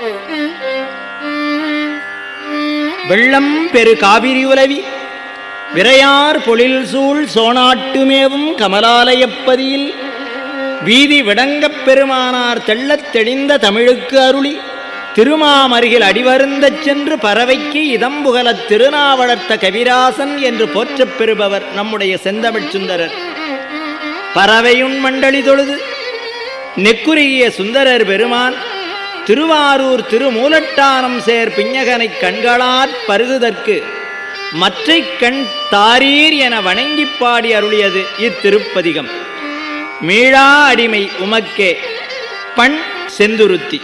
வெள்ளம் பெரு காவிரி உலவி விரையார் பொழில் சூழ் சோனாட்டுமேவும் கமலாலயப்பதியில் வீதி விடங்கப் பெருமானார் தெள்ளத் தெளிந்த தமிழுக்கு அருளி திருமாமருகில் அடிவருந்தச் சென்று பறவைக்கு இதம்புகலத் திருநாவளர்த்த கவிராசன் என்று போற்றப் பெறுபவர் நம்முடைய செந்தமிழ்ச் சுந்தரர் பறவையுண் மண்டலி தொழுது நெக்குருகிய சுந்தரர் பெருமான் திருவாரூர் திருமூலட்டானம் சேர் பிஞகனைக் கண்களாற் பருகுதற்கு மற்றைக் கண் தாரீர் என வணங்கிப் பாடி அருளியது இத்திருப்பதிகம் மீளா அடிமை உமக்கே பண் செந்துருத்தி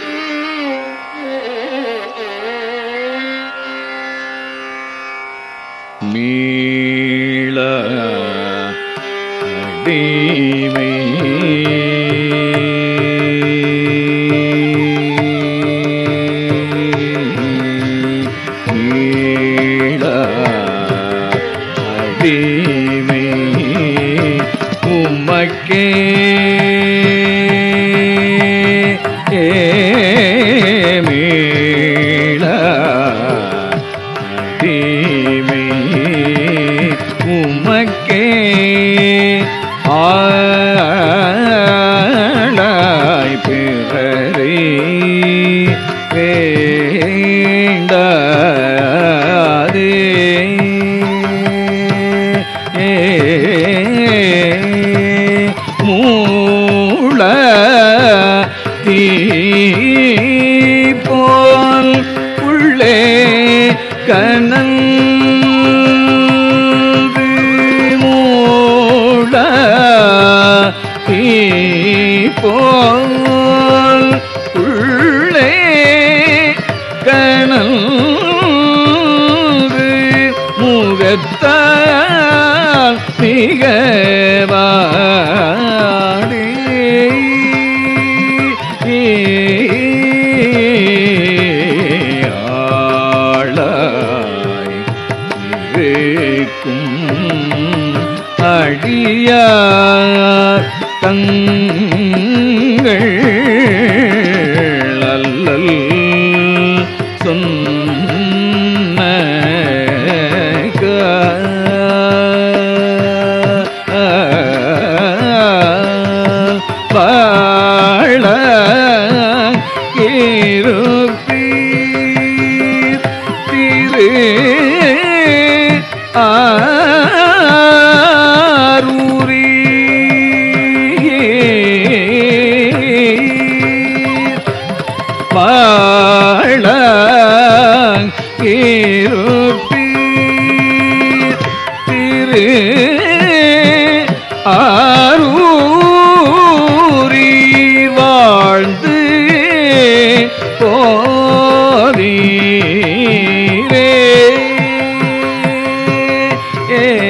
மீள அடிமை மீள அடிமை உமக்கே மீள அடிமை உமக்கே ஆளாய் பிறரே வேண்டாதே மூள தீ போல் உள்ளே கனந்து மூட தீ போல் உள்ளே கனந்து முகத்தால் மிகவாடி ஆளாய் இருக்கும் அடியார் தங்கள் அல்லல் சொன்ன வாழ இருப்பீர் திரு ஆரூரி வாழ இருப்பீர் திரு ஆரூரி வாழ்ந்து போதீரே ஏ